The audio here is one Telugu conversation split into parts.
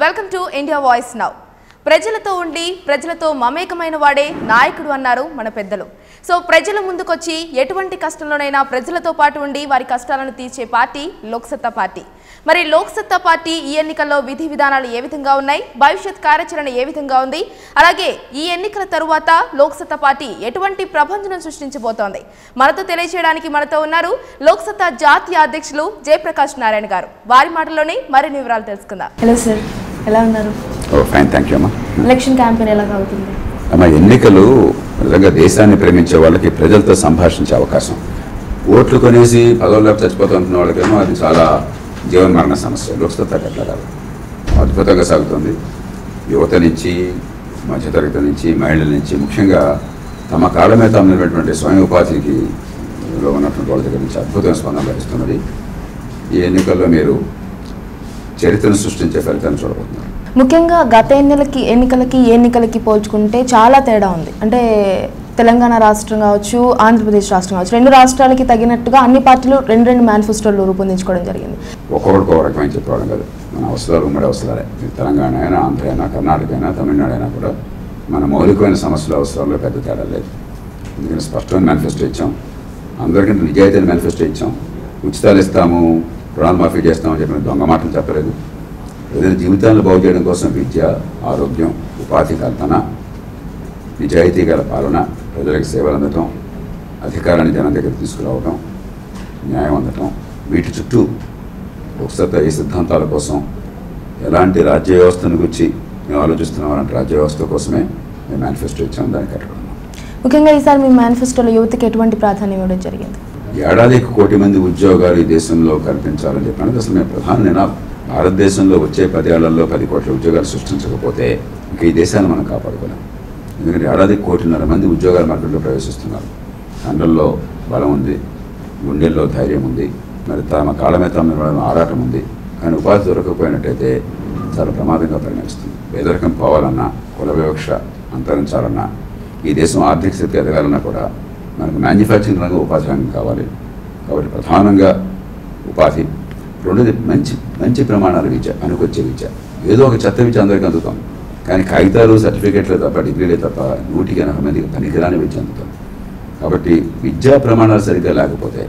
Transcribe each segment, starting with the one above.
Welcome to India voice now ప్రజలతో ఉండి ప్రజలతో మమేకమైన వాడే నాయకుడు అన్నారు మన పెద్దలు సో ప్రజల ముందుకొచ్చి ఎటువంటి కష్టంలోనైనా ప్రజలతో పాటు ఉండి వారి కష్టాలను తీర్చే పార్టీ లోక్సత్తా పార్టీ మరి లోక్సత్తా పార్టీ ఈ ఎన్నికల్లో విధి విధానాలు ఏ విధంగా ఉన్నాయి భవిష్యత్ కార్యాచరణ ఏ విధంగా ఉంది అలాగే ఈ ఎన్నికల తరువాత లోక్సత్తా పార్టీ ఎటువంటి ప్రభంజనం సృష్టించబోతోంది మనతో తెలియజేయడానికి మనతో ఉన్నారు లోక్సత్తా జాతీయ అధ్యక్షులు జయప్రకాష్ నారాయణ గారు వారి మాటల్లోనే మరిన్ని వివరాలు తెలుసుకుందాం హలో సార్ ఎలా ఉన్నారు ఓ ఫైన్ థ్యాంక్ యూ అమ్మా ఎలక్షన్ క్యాంపెయిన్ ఎలా అవుతుంది అమ్మ ఎన్నికలు నిజంగా దేశాన్ని ప్రేమించే వాళ్ళకి ప్రజలతో సంభాషించే అవకాశం ఓట్లు కొనేసి పదవుల్లోకి చచ్చిపోతూ ఉంటున్న వాళ్ళకేమో అది చాలా జీవన్మరణ సమస్య లోక్సత్తా అట్లా కాదు అద్భుతంగా సాగుతుంది యువత నుంచి మధ్యతరగతి నుంచి మహిళల నుంచి ముఖ్యంగా తమ కాళ్ళ మీద తాము నిలబడినటువంటి స్వయం ఉపాధికి లో ఉన్నటువంటి వాళ్ళ దగ్గర నుంచి అద్భుతమైన స్పందన లభిస్తున్నది ఈ ఎన్నికల్లో మీరు చరిత్రను సృష్టించే ఫలితాన్ని చూడబోతున్నారు ముఖ్యంగా గత ఎన్నికలకి ఎన్నికలకి ఈ ఎన్నికలకి పోల్చుకుంటే చాలా తేడా ఉంది అంటే తెలంగాణ రాష్ట్రం కావచ్చు ఆంధ్రప్రదేశ్ రాష్ట్రం కావచ్చు రెండు రాష్ట్రాలకి తగినట్టుగా అన్ని పార్టీలు రెండు రెండు మేనిఫెస్టోలు రూపొందించుకోవడం జరిగింది ఒక్కొక్కడికి ఒక రకమైన చెప్పడం కాదు మన అవసరాలు ఉమ్మడి అవసరాలే ఇది తెలంగాణ అయినా ఆంధ్ర అయినా కర్ణాటక అయినా తమిళనాడు అయినా కూడా మన మౌలికమైన సమస్యల అవసరాల్లో పెద్ద తేడా లేదు ఎందుకంటే స్పష్టమైన మేనిఫెస్టో ఇచ్చాం అందరికంటే నిజాయితీని మేనిఫెస్టో ఇచ్చాం ఉచితాలు ఇస్తాము రుణాలు మాఫీ చేస్తామని చెప్పిన దొంగ మాటలు చెప్పలేదు ప్రజల జీవితాలను బాగు చేయడం కోసం విద్య ఆరోగ్యం ఉపాధి కల్పన నిజాయితీ గల పాలన ప్రజలకు సేవలు అందటం అధికారాన్ని జనం దగ్గర తీసుకురావడం న్యాయం అందటం వీటి చుట్టూ లోక్సత్తా ఈ సిద్ధాంతాల కోసం ఎలాంటి రాజ్య వ్యవస్థను గురించి మేము ఆలోచిస్తున్నాం అలాంటి రాజ్య వ్యవస్థ కోసమే మేము మేనిఫెస్టో ఇచ్చాం దానికి కట్టుకున్నాం ముఖ్యంగా ఈసారి మీ మేనిఫెస్టోలో యువతకి ఎటువంటి ప్రాధాన్యం ఇవ్వడం జరిగింది ఏడాదికి కోటి మంది ఉద్యోగాలు ఈ దేశంలో కల్పించాలని చెప్పినది అసలు మేము ప్రధాన నినాదం భారతదేశంలో వచ్చే పదేళ్లలో పది కోట్ల ఉద్యోగాలు సృష్టించకపోతే ఇంకా ఈ దేశాన్ని మనం కాపాడుకోలేం ఎందుకంటే ఏడాదికి కోటిన్నర మంది ఉద్యోగాల మార్కెట్లో ప్రవేశిస్తున్నారు కండల్లో బలం ఉంది గుండెల్లో ధైర్యం ఉంది మరి తమ కాళ్ళ మీద తమ నిలబడడం ఆరాటం ఉంది కానీ ఉపాధి దొరకకపోయినట్టయితే చాలా ప్రమాదంగా పరిణమిస్తుంది పేదరికం పోవాలన్నా కుల వివక్ష అంతరించాలన్నా ఈ దేశం ఆర్థిక స్థితి ఎదగాలన్నా కూడా మనకు మ్యానుఫ్యాక్చరింగ్ రంగం ఉపాధి రంగం కావాలి కాబట్టి ప్రధానంగా ఉపాధి రెండోది మంచి మంచి ప్రమాణాల విద్య అనుకొచ్చే విద్య ఏదో ఒక చెత్త విద్య అందరికీ అందుతాం కానీ కాగితాలు సర్టిఫికేట్లే తప్ప డిగ్రీలే తప్ప నూటికి ఎనభై మందికి పనికిరాని విద్య అందుతాం కాబట్టి విద్యా ప్రమాణాలు సరిగ్గా లేకపోతే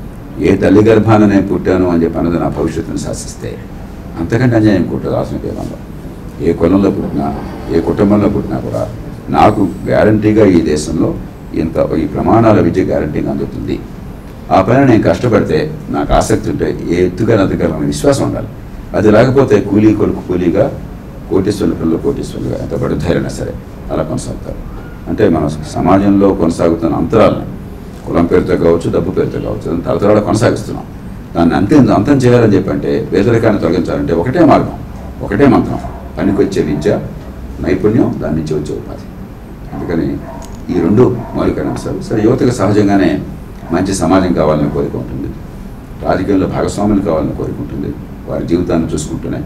ఏ తల్లి గర్భాన నేను పుట్టాను అని చెప్పి అన్నది నా భవిష్యత్తును శాసిస్తే అంతకంటే అన్యాయం ఇంకోటి ఆత్మీయ ఏమన్నా ఏ కులంలో పుట్టినా ఏ కుటుంబంలో పుట్టినా కూడా నాకు గ్యారంటీగా ఈ దేశంలో ఇంత ఈ ప్రమాణాల విద్య గ్యారంటీగా అందుతుంది ఆ పైన నేను కష్టపడితే నాకు ఆసక్తి ఉంటే ఏ ఎత్తుగా ఎదగలను విశ్వాసం ఉండాలి అది లేకపోతే కూలీ కొడుకు కూలీగా కోటీశ్వరుల పిల్లలు కోటీశ్వరులుగా ఎంత బడుద్దారైనా సరే అలా కొనసాగుతారు అంటే మన సమాజంలో కొనసాగుతున్న అంతరాలను కులం పేరుతో కావచ్చు డబ్బు పేరుతో కావచ్చు దాన్ని తరతరాలు కొనసాగిస్తున్నాం దాన్ని అంతం అంతం చేయాలని చెప్పంటే పేదరికాన్ని తొలగించాలంటే ఒకటే మార్గం ఒకటే మంత్రం పనికొచ్చే విద్య నైపుణ్యం దాని నుంచి వచ్చే ఉపాధి అందుకని ఈ రెండు మౌలికమైన అంశాలు సరే యువతకు సహజంగానే మంచి సమాజం కావాలని కోరిక ఉంటుంది రాజకీయంలో భాగస్వాములు కావాలని కోరిక ఉంటుంది వారి జీవితాన్ని చూసుకుంటూనే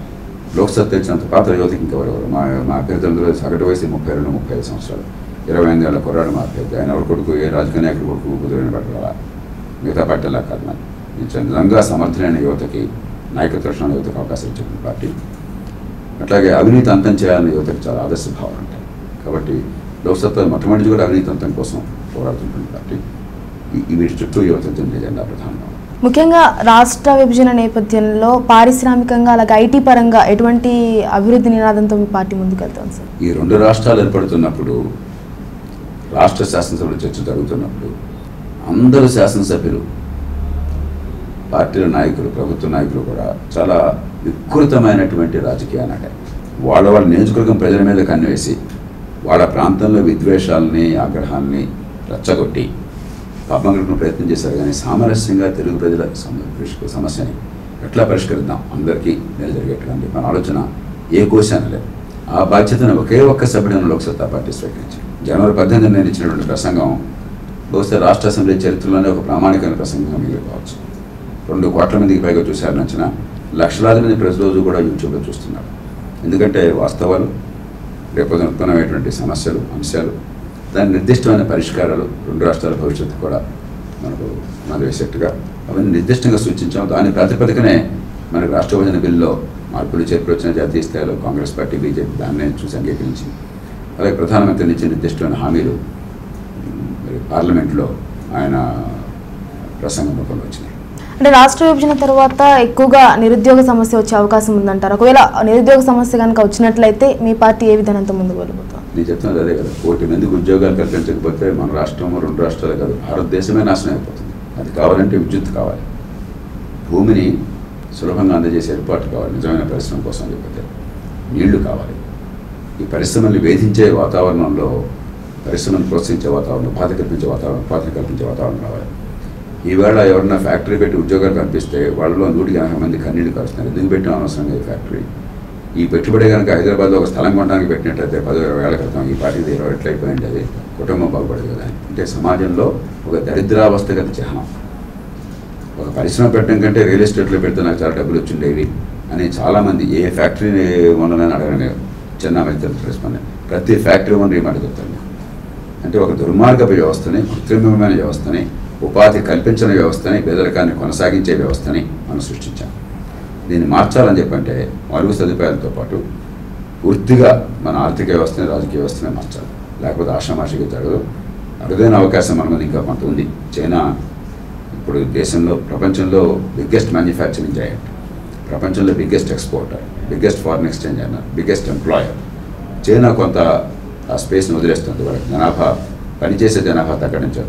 లోక్సభ తెచ్చినంత పాత్ర యువతకి ఇంకెవరెవరు మా మా అభ్యర్థులందరూ సగటు వయసు ముప్పై రెండు ముప్పై ఐదు సంవత్సరాలు ఇరవై ఎనిమిది ఏళ్ళ కుర్రాడు మా అభ్యర్థి ఆయన ఎవరి కొడుకు ఏ రాజకీయ నాయకుడు కొడుకు కుదిరిన పట్టాల మిగతా పార్టీలా కాదు మరి నేను నిజంగా సమర్థులైన యువతకి నాయకత్వ లక్షణాల యువతకు అవకాశం ఇచ్చిన పార్టీ అట్లాగే అవినీతి అంతం చేయాలని యువతకు చాలా ఆదర్శ భావన ఉంటాయి కాబట్టి లోక్సత్తా మొట్టమొదటి కూడా అవినీతి అంతం కోసం పోరాడుతుంటుంది పార్టీ ఈ- ఈ వీటి చుట్టూ యువత జెండా జెండా ప్రధానంగా ఉంది. ముఖ్యంగా రాష్ట్ర విభజన నేపథ్యంలో పారిశ్రామికంగా అలాగే ఐటీ పరంగా ఎటువంటి అభివృద్ధి నినాదంతో మీ పార్టీ ముందుకెళ్తాం సార్ ఈ రెండు రాష్ట్రాలు ఏర్పడుతున్నప్పుడు రాష్ట్ర శాసనసభలో చర్చ జరుగుతున్నప్పుడు అందరూ శాసనసభ్యులు పార్టీల నాయకులు ప్రభుత్వ నాయకులు కూడా చాలా వికృతమైనటువంటి రాజకీయాన్ని ఆడారు వాళ్ళ వాళ్ళ నియోజకవర్గం ప్రజల మీద కన్నేసి వాళ్ళ ప్రాంతంలో విద్వేషాలని ఆగ్రహాన్ని రెచ్చగొట్టి పాపంగడిన ప్రయత్నం చేశారు కానీ సామరస్యంగా తెలుగు ప్రజల సమ- పరిష్క- సమస్యని ఎట్లా పరిష్కరిద్దాం అందరికీ మేలు జరిగేటువంటి మన ఆలోచన ఏ కోశాన లేదు ఆ బాధ్యతను ఒకే ఒక్క సభ్యుడైన లోక్సత్తా పార్టీ స్వీకరించింది జనవరి పద్దెనిమిది నేను ఇచ్చినటువంటి ప్రసంగం బహుశా రాష్ట్ర అసెంబ్లీ చరిత్రలోనే ఒక ప్రామాణికమైన ప్రసంగంగా మిగిలిపోవచ్చు రెండు కోట్ల మందికి పైగా చూశారు నచ్చిన లక్షలాది మంది ప్రతిరోజు కూడా యూట్యూబ్లో చూస్తున్నారు ఎందుకంటే వాస్తవాలు రేపు ఉత్పన్నమైనటువంటి సమస్యలు అంశాలు దాని నిర్దిష్టమైన పరిష్కారాలు రెండు రాష్ట్రాల భవిష్యత్తు కూడా మనకు మన వేసేట్టుగా అవన్నీ నిర్దిష్టంగా సూచించాం దాని ప్రాతిపదికనే మనకు రాష్ట్ర విభజన బిల్లులో మార్పులు చేర్పులు వచ్చిన జాతీయ స్థాయిలో కాంగ్రెస్ పార్టీ బీజేపీ దాన్నే చూసి అంగీకరించి అలాగే ప్రధానమంత్రి నుంచి నిర్దిష్టమైన హామీలు ఉమ్, మరి పార్లమెంట్లో ఆయన ప్రసంగం రూపంలో వచ్చినాయి అంటే రాష్ట్ర విభజన తర్వాత ఎక్కువగా నిరుద్యోగ సమస్య వచ్చే అవకాశం ఉందంటారు ఒకవేళ నిరుద్యోగ సమస్య కనుక వచ్చినట్లయితే మీ పార్టీ ఏ విధానంతో ముందుకు వెళ్ళిపోతాం నేను చెప్తున్నది అదే కదా కోటి మందికి ఉద్యోగాలు కల్పించకపోతే మన రాష్ట్రం రెండు రాష్ట్రాలు కాదు భారతదేశమే నాశనం అయిపోతుంది అది కావాలంటే విద్యుత్ కావాలి భూమిని సులభంగా అందజేసే ఏర్పాటు కావాలి నిజమైన పరిశ్రమ కోసం లేకపోతే నీళ్లు కావాలి ఈ పరిశ్రమల్ని వేధించే వాతావరణంలో పరిశ్రమను ప్రోత్సహించే వాతావరణం ఉపాధి కల్పించే వాతావరణం ఉపాధిని కల్పించే వాతావరణం కావాలి ఈవేళ ఎవరన్నా ఫ్యాక్టరీ పెట్టి ఉద్యోగాలు కల్పిస్తే వాళ్ళలో నూటికి ఎనభై మంది కన్నీళ్ళు కలుస్తున్నారు ఎందుకు పెట్టిన అనవసరంగా ఈ ఫ్యాక్టరీ ఈ పెట్టుబడి కనుక హైదరాబాద్లో ఒక స్థలం కొనడానికి పెట్టినట్లయితే పది ఇరవై వేల క్రితం ఈ పార్టీ ఇరవై ఎట్లయిపోయింది అది కుటుంబం బాగుపడదు కదా అంటే సమాజంలో ఒక దరిద్రావస్థగత చిహ్నం ఒక పరిశ్రమ పెట్టడం కంటే రియల్ ఎస్టేట్లో పెడితే నాకు చాలా డబ్బులు వచ్చిండేవి అని చాలామంది ఏ ఫ్యాక్టరీని ఉండనని అడగనే చిన్న మధ్య రెస్పాండ్ ప్రతి ఫ్యాక్టరీ వన్ రీమాట చెప్తాను నేను. అంటే ఒక దుర్మార్గపు వ్యవస్థని కృత్రిమమైన వ్యవస్థని ఉపాధి కల్పించిన వ్యవస్థని పేదరికాన్ని కొనసాగించే వ్యవస్థని మనం సృష్టించాం దీన్ని మార్చాలని చెప్పంటే మరుగు సదుపాయాలతో పాటు పూర్తిగా మన ఆర్థిక వ్యవస్థని రాజకీయ వ్యవస్థని మార్చాలి లేకపోతే ఆషామాషిగా జరగదు అరుదైన అవకాశం మన మీద ఇంకా కొంత ఉంది చైనా ఇప్పుడు దేశంలో ప్రపంచంలో బిగ్గెస్ట్ మ్యానుఫ్యాక్చరింగ్ జాయింట్ ప్రపంచంలో biggest exporter biggest foreign exchange అన్న బిగ్గెస్ట్ ఎంప్లాయర్ చైనా కొంత ఆ స్పేస్ని వదిలేస్తుంది వాళ్ళకి జనాభా పనిచేసే జనాభా తగ్గడం చేత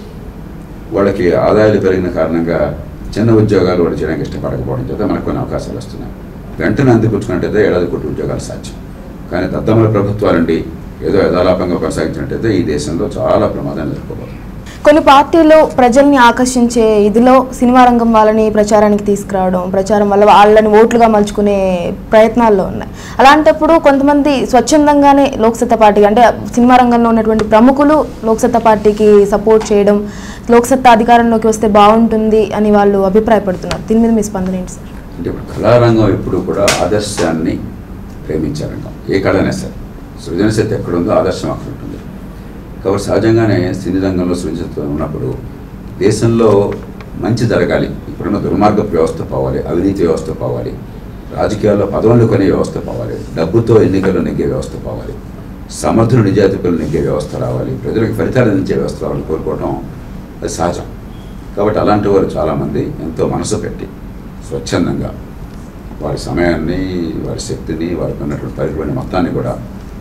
వాళ్ళకి ఆదాయాలు పెరిగిన కారణంగా చిన్న ఉద్యోగాలు వాళ్ళు చేయడానికి ఇష్టపడకపోవడం చేత మనకు కొన్ని అవకాశాలు వస్తున్నాయి వెంటనే అందిపుచ్చుకున్నట్టయితే ఏడాది కోటి ఉద్యోగాలు సాధ్యం కానీ దద్దమ్మల ప్రభుత్వాలండి ఏదో యథాలాపంగా కొనసాగించినట్టయితే ఈ దేశంలో చాలా ప్రమాదాన్ని ఎదుర్కోబోతుంది కొన్ని పార్టీలు ప్రజల్ని ఆకర్షించే ఇదిలో సినిమా రంగం వాళ్ళని ప్రచారానికి తీసుకురావడం ప్రచారం వల్ల వాళ్ళని ఓట్లుగా మలుచుకునే ప్రయత్నాల్లో ఉన్నాయి అలాంటప్పుడు కొంతమంది స్వచ్ఛందంగానే లోక్సత్తా పార్టీకి అంటే సినిమా రంగంలో ఉన్నటువంటి ప్రముఖులు లోక్సత్తా పార్టీకి సపోర్ట్ చేయడం లోక్సత్తా అధికారంలోకి వస్తే బాగుంటుంది అని వాళ్ళు అభిప్రాయపడుతున్నారు దీని మీద మీ స్పందన ఏంటి సార్ అంటే ఇప్పుడు కళారంగం ఎప్పుడు కూడా ఆదర్శాన్ని ప్రేమించే రంగం ఏ కళనే సరే సృజనశక్తి ఎక్కడుందో ఆదర్శం అక్కడ ఉంటుంది కాబట్టి సహజంగానే సినీ రంగంలో సృజనశక్తి ఉన్నప్పుడు దేశంలో మంచి జరగాలి ఇప్పుడున్న దుర్మార్గ వ్యవస్థ పోవాలి అవినీతి వ్యవస్థ పోవాలి రాజకీయాల్లో పదవులు కొనే వ్యవస్థ పోవాలి డబ్బుతో ఎన్నికలు నెగ్గే వ్యవస్థ పోవాలి సమర్థులు నిజాయితీకులు నెగ్గే వ్యవస్థ రావాలి ప్రజలకు ఫలితాలు అందించే వ్యవస్థ రావాలని కోరుకోవడం అది సహజం కాబట్టి అలాంటి వారు చాలామంది ఎంతో మనసు పెట్టి స్వచ్ఛందంగా వారి సమయాన్ని వారి శక్తిని వారికి ఉన్నటువంటి పరిపాలన మొత్తాన్ని కూడా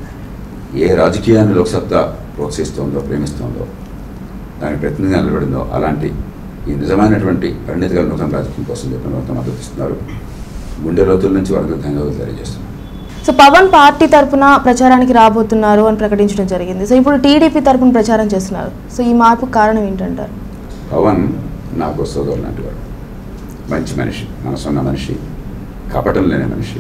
ఏ రాజకీయాన్ని లోక్సత్తా ప్రోత్సహిస్తోందో ప్రేమిస్తోందో దానికి ప్రతినిధిగా నిలబడిందో అలాంటి ఈ నిజమైనటువంటి పరిణితి గల నూతన రాజకీయం కోసం చెప్పిన వారితో మద్దతు ఇస్తున్నారు గుండె లోతుల నుంచి వారికి ధన్యవాదాలు తెలియజేస్తున్నారు సో పవన్ పార్టీ తరపున ప్రచారానికి రాబోతున్నారు అని ప్రకటించడం జరిగింది సో ఇప్పుడు టీడీపీ తరపున ప్రచారం చేస్తున్నారు సో ఈ మార్పుకు కారణం ఏంటంటారు పవన్ నాకు సోదరుడు లాంటి వాడు మంచి మనిషి మనసున్న మనిషి కపటం లేని మనిషి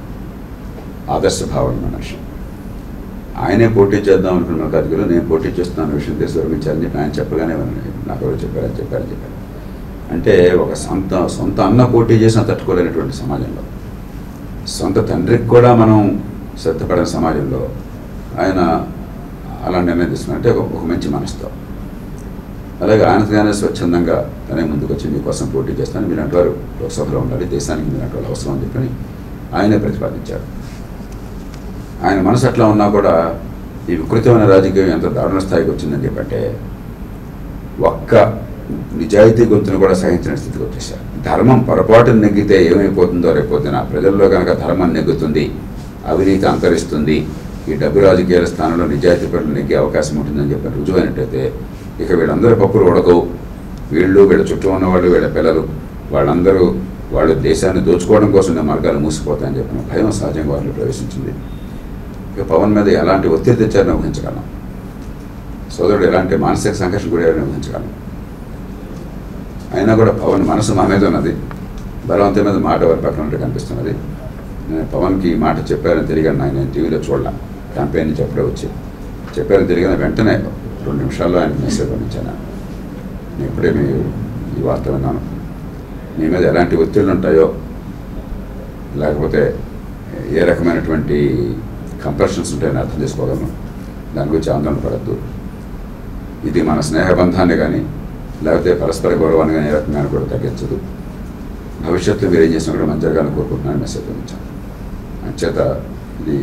ఆదర్శ భావం ఉన్న మనిషి ఆయనే పోటీ చేద్దాం అనుకున్న మల్కాజ్గిరిలో నేను పోటీ చేస్తున్నాను విషయం తెలిసి వివరించాలని చెప్పి ఆయన చెప్పగానే విన్నాను. నాకు ఎవరు చెప్పారని చెప్పారని చెప్పారు అంటే ఒక సొంత సొంత అన్న పోటీ చేసినా తట్టుకోలేనటువంటి సమాజంలో సొంత తండ్రికి కూడా మనం శ్రద్ధపడని సమాజంలో ఆయన అలా నిర్ణయం తీసుకున్నారు అంటే ఒక ఒక మంచి మనసుతో అలాగే ఆయనగానే స్వచ్ఛందంగా తనే ముందుకు వచ్చి మీకోసం పోటీ చేస్తాను మీరు అంటారు లోక్సభలో ఉండాలి దేశానికి మీరు అంటారు అవసరం అని చెప్పని ఆయనే ప్రతిపాదించారు ఆయన మనసు అట్లా ఉన్నా కూడా ఈ వికృతమైన రాజకీయం ఎంత దారుణ స్థాయికి వచ్చిందని చెప్పంటే ఒక్క నిజాయితీ గొంతును కూడా సహించిన స్థితికి వచ్చేసారు ధర్మం పొరపాటును నెగ్గితే ఏమైపోతుందో రేపొద్దున ప్రజల్లో కనుక ధర్మం నెగ్గుతుంది అవినీతి అంతరిస్తుంది ఈ డబ్బు రాజకీయాల స్థానంలో నిజాయితీ పనులు నెగ్గే అవకాశం ఉంటుందని చెప్పి రుజువైనట్టయితే ఇక వీళ్ళందరూ పప్పులు ఉడకవు వీళ్ళు వీళ్ళ చుట్టూ ఉన్నవాళ్ళు వీళ్ళ పిల్లలు వాళ్ళందరూ వాళ్ళు దేశాన్ని దోచుకోవడం కోసం ఉన్న మార్గాలు మూసిపోతాయని చెప్పిన భయం సహజంగా వాళ్ళు ప్రవేశించింది ఇక పవన్ మీద ఎలాంటి ఒత్తిడి తెచ్చారని ఊహించగలం సోదరుడు ఎలాంటి మానసిక సంఘర్షణ కూడా ఊహించగలం అయినా కూడా పవన్ మనసు మా మీద ఉన్నది బలవంతం మీద మాట వారి పక్కన ఉంటే కనిపిస్తున్నది నేను పవన్కి ఈ మాట చెప్పారని తిరిగాను ఆయన నేను టీవీలో చూడలే క్యాంపెయిన్ నుంచి అప్పుడే వచ్చి చెప్పారని తిరిగిన వెంటనే రెండు నిమిషాల్లో ఆయన మెసేజ్ పంపించాను నేను ఇప్పుడే మీ ఈ వార్త విన్నాను మీ మీద ఎలాంటి ఒత్తిళ్ళు ఉంటాయో లేకపోతే ఏ రకమైనటువంటి కంపల్షన్స్ ఉంటాయని అర్థం చేసుకోగలను దాని గురించి ఆందోళన పడద్దు ఇది మన స్నేహబంధాన్ని కానీ లేకపోతే పరస్పర గౌరవాన్ని కానీ ఏ రకంగా కూడా తగ్గించదు భవిష్యత్తులో మీరు ఏం చేసినా కూడా మంచి జరగాలని కోరుకుంటున్నాను మెసేజ్ పంపించాను అంచేత ఇది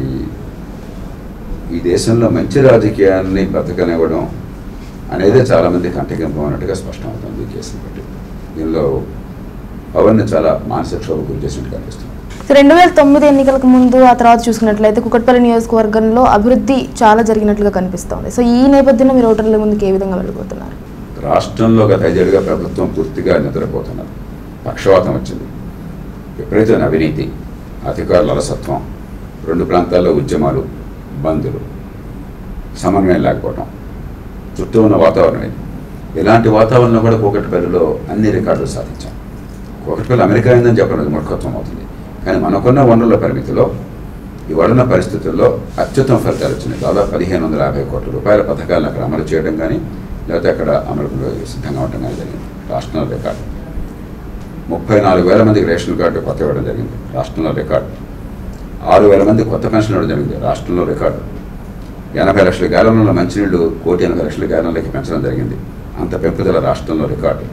ఈ దేశంలో మంచి రాజకీయాన్ని బ్రతకనివ్వడం అనేది చాలామంది కంటగింపం అన్నట్టుగా స్పష్టమవుతుంది ఈ కేసుని బట్టి దీనిలో పవన్ చాలా మానసిక క్షోభ గురి చేసినట్టు కనిపిస్తుంది సో రెండు వేల తొమ్మిది ఎన్నికలకు ముందు ఆ తర్వాత చూసుకున్నట్లయితే కుకట్పల్లి నియోజకవర్గంలో అభివృద్ధి చాలా జరిగినట్లుగా కనిపిస్తోంది సో ఈ నేపథ్యంలో మీరు ఓటర్ల ముందుకు ఏ విధంగా వెళ్ళిపోతున్నారు రాష్ట్రంలో గత ఐదేళ్లుగా ప్రభుత్వం పూర్తిగా నిద్రపోతున్నారు పక్షవాతం వచ్చింది విపరీతమైన అవినీతి అధికారుల అలసత్వం రెండు ప్రాంతాల్లో ఉద్యమాలు బందులు సమన్వయం లేకపోవడం చుట్టూ ఉన్న వాతావరణం ఇది ఇలాంటి వాతావరణంలో కూడా కూకట్పల్లిలో అన్ని రికార్డులు సాధించాం కూకట్పల్లి అమెరికా అయిందని చెప్పడం అది మూర్ఖత్వం అవుతుంది కానీ మనకున్న వనరుల పరిమితిలో ఇవాడున్న పరిస్థితుల్లో అత్యుత్తమ ఫలితాలు వచ్చినాయి దాదాపు పదిహేను వందల యాభై కోట్ల రూపాయల పథకాలను అక్కడ అమలు చేయడం కానీ లేకపోతే అక్కడ అమలు సిద్ధంగా ఉండడం కానీ జరిగింది రాష్ట్రంలో రికార్డు ముప్పై నాలుగు వేల మందికి రేషన్ కార్డు కొత్త ఇవ్వడం జరిగింది రాష్ట్రంలో రికార్డు ఆరు వేల మంది కొత్త పెన్షన్ ఇవ్వడం జరిగింది రాష్ట్రంలో రికార్డు ఎనభై లక్షల గ్యాలన్ల మంచినీళ్లు కోటి ఎనభై లక్షల గ్యాలన్లకి పెంచడం జరిగింది అంత పెంపుదల రాష్ట్రంలో రికార్డు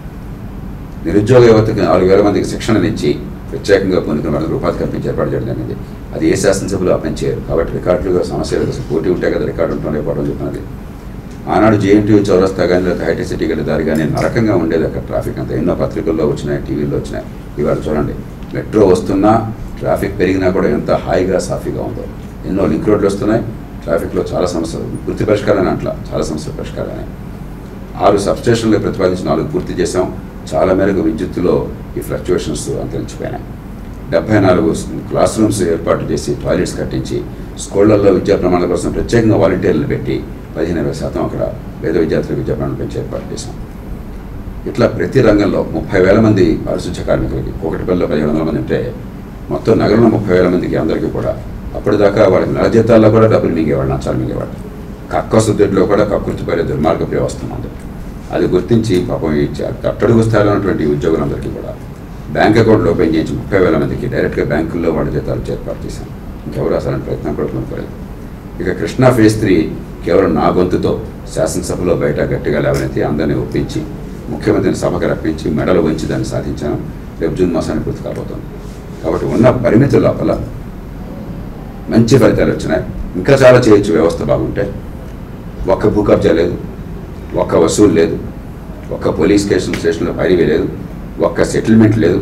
నిరుద్యోగ యువతకి నాలుగు వేల మందికి శిక్షణనిచ్చి ప్రత్యేకంగా పొందిన వాళ్ళకి ఉపాధి కల్పించి ఏర్పాటు చేయడం జరిగింది అది ఏ శాసనసభ్యులు ఆ పని చేయరు కాబట్టి రికార్డులుగా సమస్యలు అసలు పోటీ ఉంటే కదా రికార్డు ఉంటుంది లేకపోవడం చెప్తున్నది ఆనాడు జేఎన్టీ చౌరస్తా కానీ లేదా హైటెక్ సిటీ గడి దారి కానీ నరకంగా ఉండేది అక్కడ ట్రాఫిక్ అంతా ఎన్నో పత్రికల్లో వచ్చినాయి టీవీలో వచ్చినాయి ఇవాళ చూడండి మెట్రో వస్తున్నా ట్రాఫిక్ పెరిగినా కూడా ఎంత హాయిగా సాఫీగా ఉందో ఎన్నో లింక్ రోడ్లు వస్తున్నాయి ట్రాఫిక్లో చాలా సమస్యలు వృత్తి పరిష్కారాన్ని అట్లా చాలా సమస్యల పరిష్కారాన్ని ఆరు సబ్స్టేషన్లు ప్రతిపాదించి నాలుగు పూర్తి చేశాం చాలా మేరకు విద్యుత్తులో ఈ ఫ్లక్చువేషన్స్ అంతరించిపోయినాయి డెబ్బై నాలుగు క్లాస్ రూమ్స్ ఏర్పాటు చేసి టాయిలెట్స్ కట్టించి స్కూళ్ళల్లో విద్యా ప్రమాణాల కోసం ప్రత్యేకంగా వాలంటీర్లు పెట్టి పదిహేను ఇరవై శాతం అక్కడ పేద విద్యార్థులకు విద్యా ప్రమాణాలు పెంచి ఏర్పాటు చేశాం ఇట్లా ప్రతి రంగంలో ముప్పై వేల మంది పారిశుధ్య కార్మికులకి ఒకటిపల్లిలో పదిహేను వందల మంది ఉంటే మొత్తం నగరంలో ముప్పై వేల మందికి అందరికీ కూడా అప్పటిదాకా వాళ్ళకి నెల జీతాల్లో కూడా డబ్బులు మింగేవాడు నచ్చాలు మింగేవాడు కక్కసుద్దిలో కూడా కకృతిపడే దుర్మార్గ వ్యవస్థ ఉంది అది గుర్తించి పాపం ఈ చ- అట్టడుగు స్థాయిలో ఉన్నటువంటి ఉద్యోగులందరికీ కూడా బ్యాంక్ అకౌంట్లు ఓపెన్ చేయించి ముప్పై వేల మందికి డైరెక్ట్గా బ్యాంకుల్లో వాళ్ళ జీతాలు ఏర్పాటు చేశాం ఇంకెవరు అసలు ప్రయత్నం కూడా కొనుక్కోలేదు ఇక కృష్ణా ఫేజ్ త్రీ కేవలం నా గొంతుతో శాసనసభలో బయట గట్టిగా లేవనెత్తి అందరినీ ఒప్పించి ముఖ్యమంత్రిని సభకు రప్పించి మెడలు వంచి దాన్ని సాధించాను రేపు జూన్ మాసానికి పూర్తి కాబోతుంది కాబట్టి ఉన్న పరిమితి లోపల మంచి ఫలితాలు వచ్చినాయి ఇంకా చాలా చేయొచ్చు వ్యవస్థ బాగుంటే ఒక్క భూ కబ్జా లేదు ఒక్క వసూలు లేదు ఒక్క పోలీస్ స్టేషన్ స్టేషన్లో పైరివే లేదు ఒక్క సెటిల్మెంట్ లేదు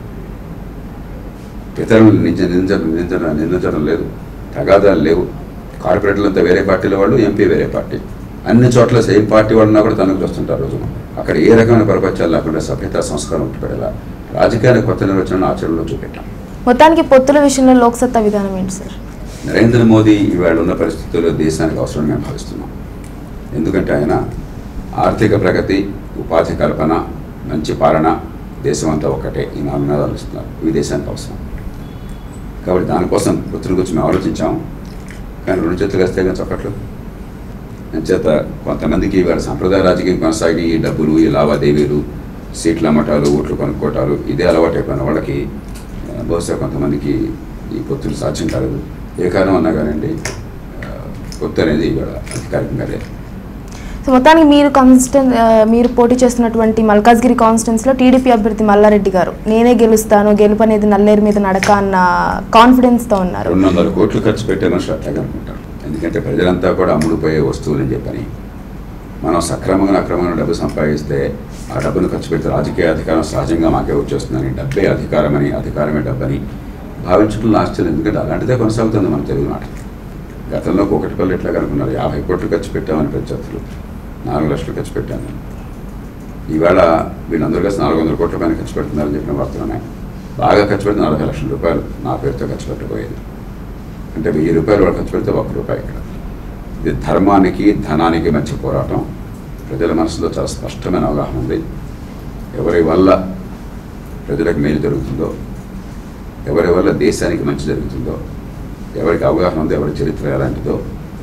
ఇతరులను నింద నిందించడం నిందించడం నిందించడం లేదు తగాదాలు లేవు కార్పొరేటర్లంతా వేరే పార్టీల వాళ్ళు ఎంపీ వేరే పార్టీ అన్ని చోట్ల సేమ్ పార్టీ వాళ్ళన్నా కూడా తనకు వస్తుంటారు రోజు అక్కడ ఏ రకమైన పరపత్యాలు లేకుండా సభ్యత సంస్కారం ఉంటుపడేలా రాజకీయాన్ని కొత్త నిర్వచనం ఆచరణలో చూపెట్టాం మొత్తానికి పొత్తుల విషయంలో లోక్సత్తా విధానం ఏంటి సార్ నరేంద్ర మోదీ ఇవాళ ఉన్న పరిస్థితుల్లో దేశానికి అవసరం మేము భావిస్తున్నాం ఎందుకంటే ఆయన ఆర్థిక ప్రగతి ఉపాధి కల్పన మంచి పాలన దేశం అంతా ఒకటే ఈ నాలుగు నినాదాలు ఇస్తున్నారు ఇవి దేశానికి అవసరం కాబట్టి దానికోసం వృత్తుల గురించి మేము ఆలోచించాం కానీ రెండు చేతులు వేస్తే కానీ చొక్కట్లు అంచేత కొంతమందికి ఇవాళ సంప్రదాయ రాజకీయం కొనసాగి ఈ డబ్బులు ఈ లావాదేవీలు సీట్ల అమ్మటాలు ఓట్లు కొనుక్కోవటాలు ఇదే అలవాటు అయిపోయిన వాళ్ళకి ఆ, బహుశా కొంతమందికి ఈ పొత్తులు సాధ్యం కాలేదు ఏ కారణం అన్నా కానివ్వండి ఆ, పొత్తు అనేది ఇవాళ అధికారికంగా లేదు సో మొత్తానికి మీరు కాన్స్టెన్ మీరు పోటీ చేస్తున్నటువంటి మల్కాజ్గిరి కాన్స్టెన్స్లో టీడీపీ అభ్యర్థి మల్లారెడ్డి గారు నేనే గెలుస్తాను గెలుపు అనేది నల్లేరు మీద నడక అన్న కాన్ఫిడెన్స్తో ఉన్నారు రెండు వందల కోట్లు ఖర్చు పెట్టామని శ్రద్ధగా అనుకుంటారు ఎందుకంటే ప్రజలంతా కూడా అమ్ముడుపోయే వస్తువులు అని చెప్పని మనం సక్రమంగా అక్రమంగా డబ్బు సంపాదిస్తే ఆ డబ్బును ఖర్చు పెడితే రాజకీయ అధికారం సహజంగా మాకే వచ్చేస్తుందని డబ్బే అధికారమని అధికారమే డబ్బని భావించడం ఆశ్చర్యం ఎందుకంటే అలాంటిదే కొనసాగుతుంది మన తెలుగు నాట గతంలో ఒకటి పళ్ళు ఎట్లా కనుక్కున్నారు యాభై కోట్లు ఖర్చు పెట్టామని ప్రత్యర్థులు నాలుగు లక్షలు ఖర్చు పెట్టాను ఈవేళ వీళ్ళందరూ కలిసి నాలుగు వందల కోట్ల పైన ఖర్చు పెడుతున్నారని చెప్పిన వార్తలు ఉన్నాయి బాగా ఖర్చు పెడితే నలభై లక్షల రూపాయలు నా పేరుతో ఖర్చు పెట్టబోయేది అంటే వెయ్యి రూపాయలు వాళ్ళు ఖర్చు పెడితే ఒక్క రూపాయి ఇక్కడ ఇది ధర్మానికి ధనానికి మధ్య పోరాటం ప్రజల మనసులో చాలా స్పష్టమైన అవగాహన ఉంది ఎవరి వల్ల ప్రజలకు మేలు జరుగుతుందో ఎవరి వల్ల దేశానికి మంచి జరుగుతుందో ఎవరికి అవగాహన ఉందో ఎవరి చరిత్ర ఎలాంటిదో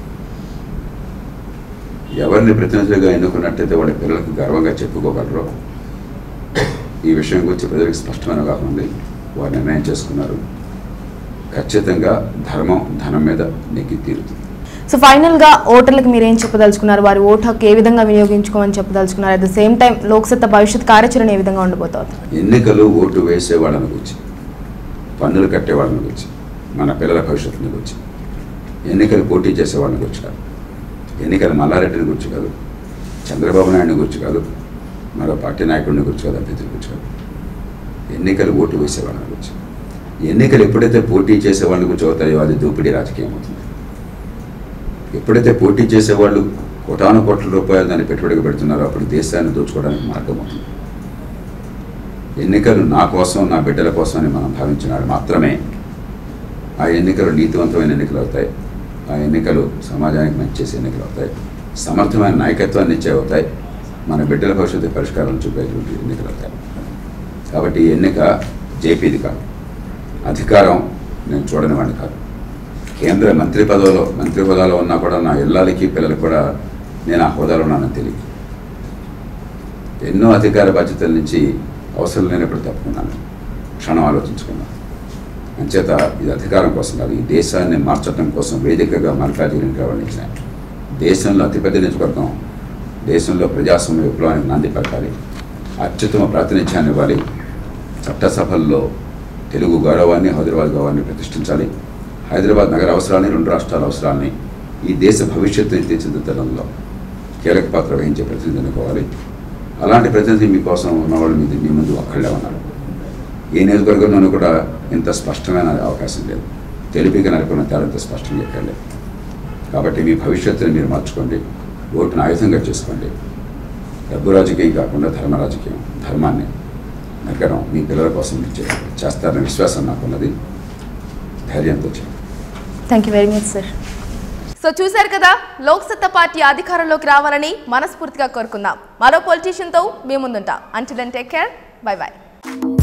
ఎవరిని ప్రతినిధులుగా ఎన్నుకున్నట్టయితే వాళ్ళ పిల్లలకు గర్వంగా చెప్పుకోగలరో ఈ విషయం గురించి ప్రజలకు స్పష్టమైన అవగాహన ఉంది వారు నిర్ణయం చేసుకున్నారు ఖచ్చితంగా ధర్మం ధనం మీద నెగ్గి తీరుతుంది సో ఫైనల్గా ఓటర్లకు మీరు ఏం చెప్పదలుచుకున్నారు వారి ఓటు హక్కు ఏ విధంగా వినియోగించుకోమని చెప్పదలుచుకున్నారు at the same time Loksatta భవిష్యత్ కార్యాచరణ ఏ విధంగా ఉండబోతోంది ఎన్నికలు ఓటు వేసే వాళ్ళని గురించి పన్నులు కట్టే వాళ్ళని గురించి మన పిల్లల భవిష్యత్తుని గురించి ఎన్నికలు పోటీ చేసే వాళ్ళని గురించి కాదు ఎన్నికలు మల్లారెడ్డిని గురించి కాదు చంద్రబాబు నాయుడిని గురించి కాదు మరో పార్టీ నాయకుడిని గురించి కాదు అభ్యర్థుల గురించి కాదు ఎన్నికలు ఓటు వేసే వాళ్ళని గురించి ఎన్నికలు ఎప్పుడైతే పోటీ చేసే వాళ్ళ గురించి అవుతాయో అది దోపిడీ రాజకీయం అవుతుంది ఎప్పుడైతే పోటీ చేసేవాళ్ళు కోటాను కోట్ల రూపాయలు దాన్ని పెట్టుబడిగా పెడుతున్నారో అప్పుడు దేశాన్ని దోచుకోవడానికి మార్గం అవుతుంది ఎన్నికలు నా కోసం నా బిడ్డల కోసం అని మనం భావించినాడు మాత్రమే ఆ ఎన్నికలు నీతివంతమైన ఎన్నికలు అవుతాయి ఆ ఎన్నికలు సమాజానికి మంచి చేసే ఎన్నికలు అవుతాయి సమర్థమైన నాయకత్వాన్ని ఇచ్చే అవుతాయి మన బిడ్డల భవిష్యత్తు పరిష్కారం చూపేటువంటి ఎన్నికలు అవుతాయి కాబట్టి ఈ ఎన్నిక జేపీది కాదు అధికారం నేను చూడని వాడిని కాదు కేంద్ర మంత్రి పదవిలో మంత్రి హోదాలో ఉన్నా కూడా నా ఇళ్ళకి పిల్లలకి కూడా నేను ఆ హోదాలో ఉన్నానని తెలియదు ఎన్నో అధికార బాధ్యతల నుంచి అవసరం లేనప్పుడు తప్పుకున్నాను క్షణం ఆలోచించుకున్నాను అంచేత ఇది అధికారం కోసం కాదు ఈ దేశాన్ని మార్చడం కోసం వేదికగా మల్కాజిగిరిని గౌరవించాను దేశంలో అతిపెద్ద నియోజకవర్గం దేశంలో ప్రజాస్వామ్య విప్లవానికి నాంది పలకాలి అత్యుత్తమ ప్రాతినిధ్యాన్ని ఇవ్వాలి చట్టసభల్లో తెలుగు గౌరవాన్ని హైదరాబాద్ గౌరవాన్ని ప్రతిష్ఠించాలి హైదరాబాద్ నగర అవసరాన్ని రెండు రాష్ట్రాల అవసరాన్ని ఈ దేశ భవిష్యత్తుని తీర్చిదిద్దడంలో కీలక పాత్ర వహించే ప్రతినిధి ఎన్నుకోవాలి అలాంటి ప్రతినిధి మీకోసం ఉన్నవాళ్ళు మీ మీ ముందు ఒక్కళ్ళే ఉన్నారు ఏ నియోజకవర్గంలోనూ కూడా ఇంత స్పష్టమైన అవకాశం లేదు తెలుపుకి నలుపున తేడా ఇంత స్పష్టంగా ఎక్కడ లేదు కాబట్టి మీ భవిష్యత్తుని మీరు మార్చుకోండి ఓటును ఆయుధంగా చేసుకోండి డబ్బు రాజకీయం కాకుండా ధర్మ రాజకీయం ధర్మాన్ని నగ్గడం మీ పిల్లల కోసం మీరు చే- చేస్తారనే విశ్వాసం నాకున్నది ధైర్యంతో చేయండి thank you very much sir so చూశారు కదా లోక్సత్తా పార్టీ అధికారంలోకి రావాలని మనస్ఫూర్తిగా కోరుకుందాం మరో పొలిటీషియన్తో మీ ముందుంటాం until take care bye by